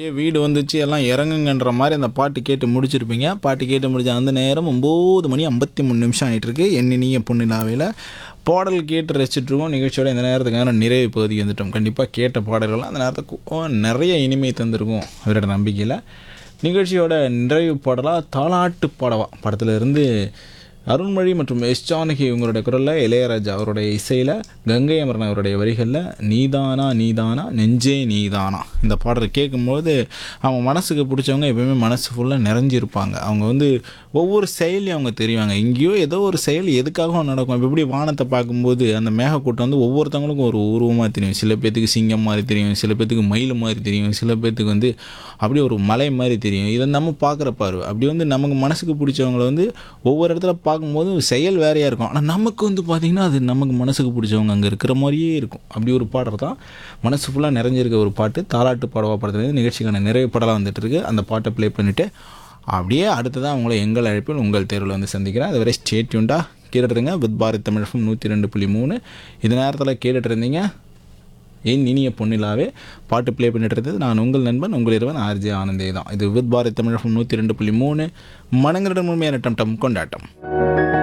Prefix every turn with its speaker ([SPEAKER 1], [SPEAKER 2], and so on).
[SPEAKER 1] அப்படியே வீடு வந்துச்சு எல்லாம் இறங்குங்கன்ற மாதிரி அந்த பாட்டு கேட்டு முடிச்சிருப்பீங்க பாட்டு கேட்டு முடிச்ச அந்த நேரம் ஒம்பது மணி ஐம்பத்தி மூணு நிமிஷம் ஆகிட்டு இருக்கு என்ன நீய பொண்ணிலாவையில் பாடல் கேட்டு ரசிச்சிட்ருக்கோம் நிகழ்ச்சியோட இந்த நேரத்துக்கான நிறைவு பகுதிக்கு வந்துட்டோம் கண்டிப்பாக கேட்ட பாடல்கள்லாம் அந்த நேரத்துக்கு ஓ, நிறைய இனிமை தந்திருக்கும் அவரோட நம்பிக்கையில் நிகழ்ச்சியோட நிறைவு பாடலாக தாலாட்டு பாடவா படத்துல இருந்து அருண்மொழி மற்றும் எஸ் ஜானகி இவங்களுடைய குரலில் இளையராஜா அவருடைய இசையில் கங்கை அமரன் அவருடைய வரிகளில் நீதானா நீதானா நெஞ்சே நீதானா இந்த பாடலை கேட்கும்போது அவங்க மனசுக்கு பிடிச்சவங்க எப்பயுமே மனசு ஃபுல்லாக நிறைஞ்சிருப்பாங்க அவங்க வந்து ஒவ்வொரு செயலையும் அவங்க தெரிவாங்க எங்கேயோ ஏதோ ஒரு செயல் எதுக்காகவும் நடக்கும் இப்போ எப்படி வானத்தை பார்க்கும்போது அந்த மேகக்கூட்டம் வந்து ஒவ்வொருத்தவங்களுக்கும் ஒரு உருவமாக தெரியும் சில பேர்த்துக்கு சிங்கம் மாதிரி தெரியும் சில பேர்த்துக்கு மயில் மாதிரி தெரியும் சில பேர்த்துக்கு வந்து அப்படியே ஒரு மலை மாதிரி தெரியும் இதை நம்ம பார்க்குற பார்வை அப்படி வந்து நமக்கு மனசுக்கு பிடிச்சவங்கள வந்து ஒவ்வொரு இடத்துல பார்க்கும்போது செயல் வேறையாக இருக்கும் ஆனால் நமக்கு வந்து பார்த்திங்கன்னா அது நமக்கு மனசுக்கு பிடிச்சவங்க அங்கே இருக்கிற மாதிரியே இருக்கும் அப்படி ஒரு பாடல் தான் மனசு ஃபுல்லாக நிறைஞ்சிருக்க ஒரு பாட்டு தாலாட்டு பாடவா படத்துலேருந்து நிகழ்ச்சிக்கான நிறைவு பாடலாக வந்துட்டு இருக்கு அந்த பாட்டை ப்ளே பண்ணிவிட்டு அப்படியே அடுத்ததான் உங்களை எங்கள் அழைப்பில் உங்கள் தேர்வில் வந்து சந்திக்கிறேன் அதுவரை ஸ்டேட்யூண்டாக கேட்டுட்டு இருங்க வித் பாரத் தமிழகம் நூற்றி ரெண்டு புள்ளி மூணு இந்த நேரத்தில் கேட்டுட்டு இருந்தீங்க என் இனிய பொன்னிலாவே பாட்டு ப்ளே பண்ணிட்டு இருந்தது நான் உங்கள் நண்பன் உங்கள் இருவன் ஆர்ஜே ஆனந்தே தான் இது வித் பாரத் தமிழகம் நூற்றி ரெண்டு புள்ளி மூணு மனங்களிடம் முழுமையான டம் டம் கொண்டாட்டம்